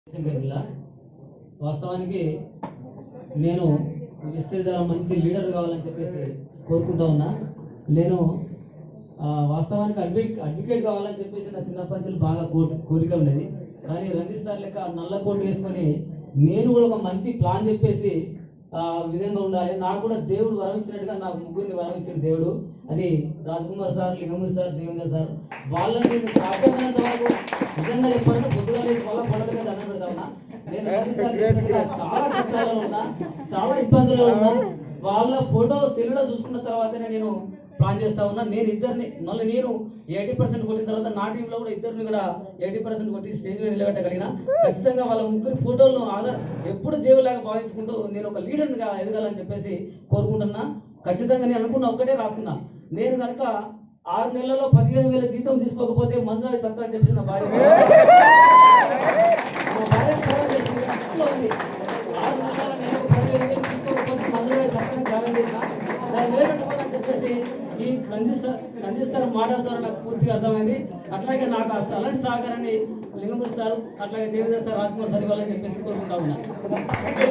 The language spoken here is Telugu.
శంకర్ జిల్లా వాస్తవానికి నేను విస్తృత మంచి లీడర్ కావాలని చెప్పేసి కోరుకుంటా ఉన్నా నేను ఆ, వాస్తవానికి అడ్వకేట్ అడ్వకేట్ కావాలని చెప్పేసి నా చిన్నప్పటి నుంచి బాగా కోరి కోరిక ఉండేది కానీ రంజిత్ సార్ లెక్క నల్ల కోట్ వేసుకొని నేను కూడా ఒక మంచి ప్లాన్ చెప్పేసి ఆ విధంగా ఉండాలి నాకు కూడా దేవుడు వరమించినట్టుగా నాకు ముగ్గురిని వరమించిన దేవుడు అది Rajkumar sir Lingamuri sir Devendra sir వాళ్ళని నేను సాధ్యమైనంత వరకు నిజంగా చెప్పాలంటే పొద్దుగా లేచి వాళ్ళ పొడలుగా దండం పెడతా ఉన్నా నేను రంజిత్ సార్ చెప్పినట్టుగా చాలా కష్టాలలో ఉన్నా చాలా ఇబ్బందుల్లో ఉన్నా వాళ్ళ ఫోటో సెల్లులో చూసుకున్న తర్వాతనే నేను ప్లాన్ చేస్తా ఉన్నా నేను ఇద్దరిని మళ్ళీ నేను ఎయిటీ పర్సెంట్ కొట్టిన తర్వాత నా టీంలో కూడా ఇద్దరిని కూడా ఎయిటీ పర్సెంట్ కొట్టి స్టేజ్ మీద నిలబెట్టగలిగిన ఖచ్చితంగా వాళ్ళ ముగ్గురు ఫోటోలను ఆధార్ ఎప్పుడు దేవులాగా భావించుకుంటూ నేను ఒక లీడర్గా ఎదగాలని చెప్పేసి కోరుకుంటున్నా ఖచ్చితంగా నేను అనుకున్న ఒక్కటే రాసుకున్నా నేను కనుక ఆరు నెలల్లో పదిహేను వేల జీతం తీసుకోకపోతే మందు తక్కువ అని చెప్పేసి నా భార్య మా భార్య చాలా చేసింది. ఇంట్లో ఉంది. ఆరు నెలల్లో నేను పదిహేను వేలు తీసుకోకపోతే మందు తక్కువ త్యాగం చేసిన దాన్ని నిలబెట్టుకోవాలని చెప్పేసి ఈ రంజిస్తారు రంజిస్తారు మాటల ద్వారా నాకు పూర్తిగా అర్థమైంది అట్లాగే నాకు అసలు అలాంటి సహకారాన్ని లింగమూరి సార్ అట్లాగే దేవేంద్ర సార్ రాజ్కుమార్ సార్ ఇవ్వాలని చెప్పేసి కోరుకుంటా ఉన్నా